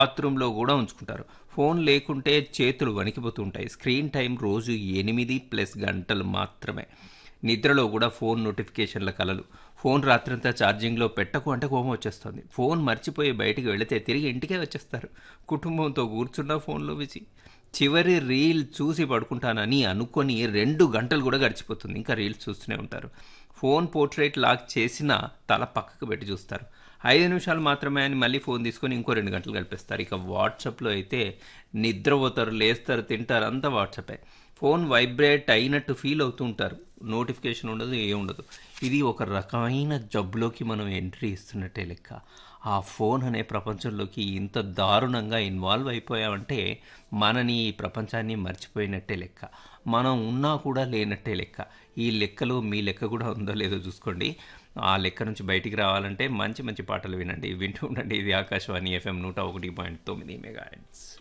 బాత్రూంలో కూడా ఉంచుకుంటారు ఫోన్ లేకుంటే చేతులు వణికిపోతూ ఉంటాయి స్క్రీన్ టైం రోజు ఎనిమిది ప్లస్ గంటలు మాత్రమే నిద్రలో కూడా ఫోన్ నోటిఫికేషన్ల కలలు ఫోన్ రాత్రంతా ఛార్జింగ్లో పెట్టకు అంటే కోపం వచ్చేస్తుంది ఫోన్ మర్చిపోయి బయటికి వెళితే తిరిగి ఇంటికే వచ్చేస్తారు కుటుంబంతో కూర్చున్న ఫోన్లో బిజీ చివరి రీల్ చూసి పడుకుంటానని అనుకొని రెండు గంటలు కూడా గడిచిపోతుంది ఇంకా రీల్స్ చూస్తూనే ఉంటారు ఫోన్ పోర్ట్రేట్ లాక్ చేసిన తల పక్కకు పెట్టి చూస్తారు ఐదు నిమిషాలు మాత్రమే అని మళ్ళీ ఫోన్ తీసుకొని ఇంకో రెండు గంటలు గడిపేస్తారు ఇక వాట్సాప్లో అయితే నిద్రపోతారు లేస్తారు తింటారు అంతా వాట్సాపే ఫోన్ వైబ్రేట్ అయినట్టు ఫీల్ అవుతూ ఉంటారు నోటిఫికేషన్ ఉండదు ఏ ఉండదు ఇది ఒక రకమైన జబ్బులోకి మనం ఎంట్రీ ఇస్తున్నట్టే లెక్క ఆ ఫోన్ అనే ప్రపంచంలోకి ఇంత దారుణంగా ఇన్వాల్వ్ అయిపోయామంటే మనని ఈ ప్రపంచాన్ని మర్చిపోయినట్టే లెక్క మనం ఉన్నా కూడా లేనట్టే లెక్క ఈ లెక్కలో మీ లెక్క కూడా ఉందో లేదో చూసుకోండి ఆ లెక్క నుంచి బయటికి రావాలంటే మంచి మంచి పాటలు వినండి వింటూ ఉండండి ఇది ఆకాశవాణి ఎఫ్ఎం నూట ఒకటి పాయింట్ తొమ్మిది మెగా